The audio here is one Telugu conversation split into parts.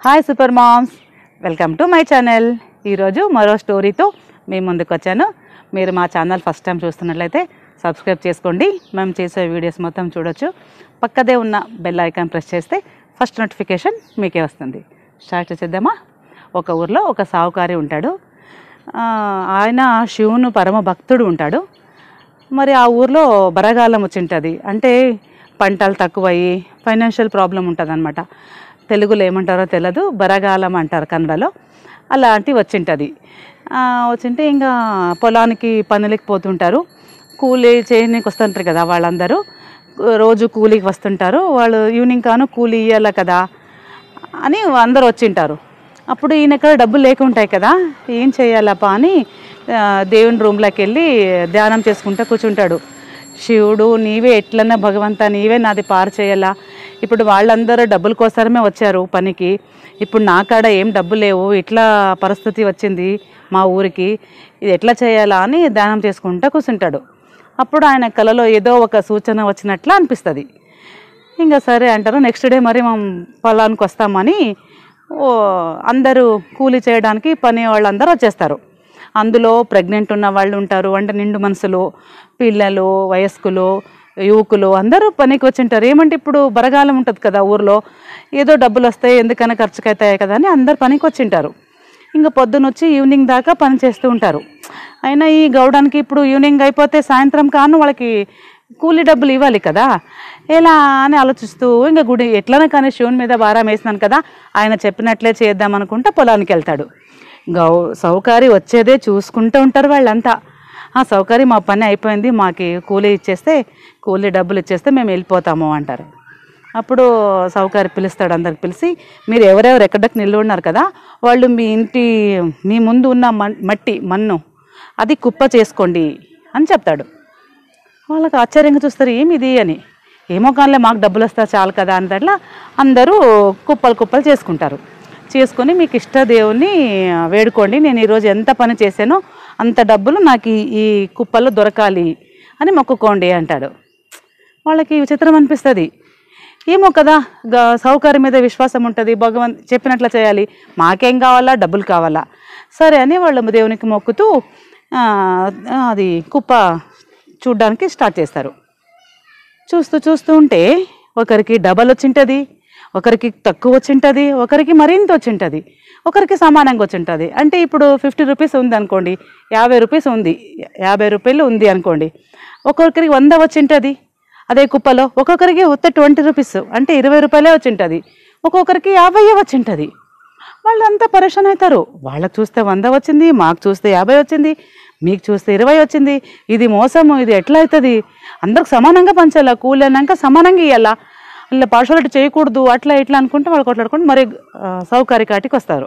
hi super moms welcome to my channel ఈరోజు మరో స్టోరీతో మీ ముందుకు వచ్చాను మీరు మా ఛానల్ ఫస్ట్ టైం చూస్తున్నట్లయితే సబ్స్క్రైబ్ చేసుకోండి మేము చేసే వీడియోస్ మొత్తం చూడొచ్చు పక్కదే ఉన్న బెల్ ఐకాన్ ప్రెస్ చేస్తే ఫస్ట్ నోటిఫికేషన్ మీకే వస్తుంది స్టార్ట్ చేసేద్దామా ఒక ఊర్లో ఒక సావుకారి ఉంటాడు ఆ, ఆయన శివును పరమ భక్తుడు ఉంటాడు మరి ఆ ఊర్లో బరగాలం వచ్చింటుంది అంటే పంటలు తక్కువయ్యి ఫైనాన్షియల్ ప్రాబ్లం ఉంటుంది అనమాట తెలుగులో ఏమంటారో తెలియదు బరగాలం అంటారు కన్నడలో అలాంటివి వచ్చింటుంది వచ్చింటే ఇంకా పొలానికి పనులకి పోతుంటారు కూలీ చేయడానికి వస్తుంటారు కదా వాళ్ళందరూ రోజు కూలీకి వస్తుంటారు వాళ్ళు ఈవినింగ్ కాను కూలీ ఇవ్వాలి కదా అని అందరు వచ్చింటారు అప్పుడు ఈయన ఇక్కడ డబ్బులు లేకుంటాయి కదా ఏం చేయాలప్పా అని ఆ, దేవుని రూమ్లోకి వెళ్ళి ధ్యానం చేసుకుంటూ కూర్చుంటాడు శివుడు నీవే ఎట్లన్నా భగవంతా నీవే నాది పారు చేయాలా ఇప్పుడు వాళ్ళందరూ డబ్బుల కోసమే వచ్చారు పనికి ఇప్పుడు నా కాడ ఏం డబ్బు లేవు ఇట్లా పరిస్థితి వచ్చింది మా ఊరికి ఇది ఎట్లా చేయాలా అని ధ్యానం చేసుకుంటూ కూర్చుంటాడు అప్పుడు ఆయన కలలో ఏదో ఒక సూచన వచ్చినట్లు అనిపిస్తుంది ఇంకా సరే అంటారు నెక్స్ట్ డే మరి మనం పొలానికి వస్తామని ఓ అందరూ కూలీ చేయడానికి పని వాళ్ళందరూ వచ్చేస్తారు అందులో ప్రెగ్నెంట్ ఉన్న వాళ్ళు ఉంటారు అంటే నిండు మనసులు పిల్లలు వయస్కులు యువకులు అందరూ పనికి వచ్చింటారు ఏమంటే ఇప్పుడు బరగాలం ఉంటుంది కదా ఊర్లో ఏదో డబ్బులు వస్తాయి ఎందుకైనా ఖర్చుకి అవుతాయి కదా అని అందరు పనికి వచ్చింటారు ఇంకా పొద్దున వచ్చి ఈవినింగ్ దాకా పని చేస్తూ ఉంటారు అయినా ఈ గౌడానికి ఇప్పుడు ఈవినింగ్ అయిపోతే సాయంత్రం కాను వాళ్ళకి కూలీ డబ్బులు ఇవ్వాలి కదా ఎలా అని ఆలోచిస్తూ ఇంకా గుడి ఎట్లనే కానీ శివుని మీద భారం వేసినాను కదా ఆయన చెప్పినట్లే చేద్దాం అనుకుంటే పొలానికి వెళ్తాడు గౌ సౌకారి వచ్చేదే చూసుకుంటూ ఉంటారు వాళ్ళంతా ఆ సౌకర్యం మా పని అయిపోయింది మాకు కూలీ ఇచ్చేస్తే కూలీ డబ్బులు ఇచ్చేస్తే మేము వెళ్ళిపోతాము అంటారు అప్పుడు సౌకారి పిలుస్తాడు అందరికి పిలిచి మీరు ఎవరెవరు ఎక్కడికి నిల్వ ఉన్నారు కదా వాళ్ళు మీ ఇంటి మీ ముందు ఉన్న మన్- మట్టి మన్ను అది కుప్ప చేసుకోండి అని చెప్తాడు వాళ్ళకి ఆశ్చర్యంగా చూస్తారు ఏమి ఇది అని ఏమో కానీ మాకు డబ్బులు వస్తా చాలు కదా అన్నట్లా అందరూ కుప్పలు కుప్పలు చేసుకుంటారు చేసుకొని మీకు ఇష్ట దేవుణ్ణి వేడుకోండి నేను ఈరోజు ఎంత పని చేశానో అంత డబ్బులు నాకు ఈ- ఈ కుప్పల్లో దొరకాలి అని మొక్కుకోండి అంటాడు వాళ్ళకి విచిత్రం అనిపిస్తుంది ఏమో కదా గ- సౌకర్యం మీద విశ్వాసం ఉంటుంది భగవంత్ చెప్పినట్లు చేయాలి మాకేం కావాలా డబ్బులు కావాలా సరే అని వాళ్ళు దేవునికి మొక్కుతూ ఆ, అది కుప్ప చూడ్డానికి స్టార్ట్ చేస్తారు చూస్తూ చూస్తూ ఉంటే ఒకరికి డబల్ వచ్చింటుంది ఒకరికి తక్కువ వచ్చింటుంది ఒకరికి మరింత వచ్చింటుంది ఒకరికి సమానంగా వచ్చింటుంది అంటే ఇప్పుడు ఫిఫ్టీ రూపీస్ ఉంది అనుకోండి యాభై రూపీస్ ఉంది యాభై రూపాయలు ఉంది అనుకోండి ఒక్కొక్కరికి వంద వచ్చింటుంది అదే కుప్పలో ఒక్కొక్కరికి ఉత్త ట్వంటీ రూపీస్ అంటే ఇరవై రూపాయలే వచ్చింటుంది ఒక్కొక్కరికి యాభై వచ్చింటుంది వాళ్ళంతా పరేషాన్ అవుతారు వాళ్ళకి చూస్తే వంద వచ్చింది మాకు చూస్తే యాభై వచ్చింది మీకు చూస్తే ఇరవై వచ్చింది ఇది మోసము ఇది ఎట్లా అవుతుంది అందరికి సమానంగా పంచాలా కూలి అన్నాక సమానంగా ఇవ్వాలా ఇలా పార్షాలిటీ చేయకూడదు అట్లా ఇట్లా అనుకుంటే వాళ్ళు కొట్లాడుకుంటూ మరి ఆ, సౌకర్య కాటికి వస్తారు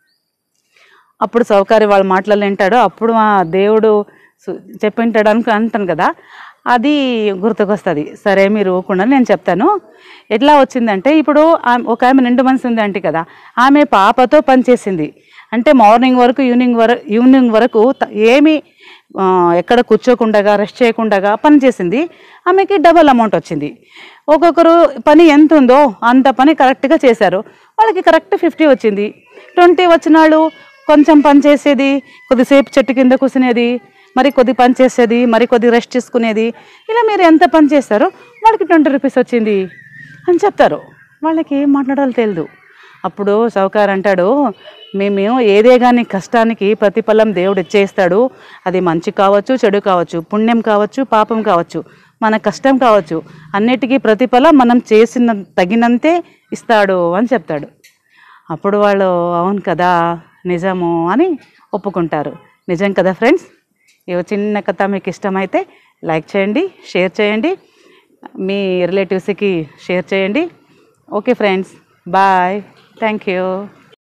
అప్పుడు సౌకర్య వాళ్ళ మాటలలో వింటాడు అప్పుడు ఆ దేవుడు సు- చెప్పింటాడు అనుకు అంటాను కదా అది గుర్తుకొస్తుంది సరే మీరు ఊకుండా నేను చెప్తాను ఎట్లా వచ్చిందంటే ఇప్పుడు ఆమె- ఒక ఆమె నిండు మనసు ఉంది అంటే కదా ఆమె పాపతో పనిచేసింది అంటే మార్నింగ్ వరకు ఈవినింగ్ వరకు ఈవినింగ్ వరకు త- ఏమి ఆ, ఎక్కడ కూర్చోకుండా రెస్ట్ చేయకుండా పని చేసింది ఆమెకి డబల్ అమౌంట్ వచ్చింది ఒక్కొక్కరు పని ఎంత ఉందో అంత పని కరెక్ట్గా చేశారు వాళ్ళకి కరెక్ట్ ఫిఫ్టీ వచ్చింది ట్వంటీ వచ్చిన వాళ్ళు కొంచెం పని చేసేది కొద్దిసేపు చెట్టు కింద కూర్చునేది మరి కొద్ది పని చేసేది మరి కొద్ది రెస్ట్ తీసుకునేది ఇలా మీరు ఎంత పని చేస్తారో వాళ్ళకి ట్వంటీ రూపీస్ వచ్చింది అని చెప్తారు వాళ్ళకి ఏం మాట్లాడాలో తెలియదు అప్పుడు సౌకార్ అంటాడు మేము ఏదే కానీ కష్టానికి ప్రతిఫలం దేవుడు ఇచ్చేస్తాడు అది మంచి కావచ్చు చెడు కావచ్చు పుణ్యం కావచ్చు పాపం కావచ్చు మన కష్టం కావచ్చు అన్నిటికీ ప్రతిఫలం మనం చేసిన తగినంతే ఇస్తాడు అని చెప్తాడు అప్పుడు వాళ్ళు అవును కదా నిజము అని ఒప్పుకుంటారు నిజం కదా ఫ్రెండ్స్ ఈ చిన్న కథ మీకు ఇష్టమైతే లైక్ చేయండి షేర్ చేయండి మీ రిలేటివ్స్కి షేర్ చేయండి okay friends bye thank you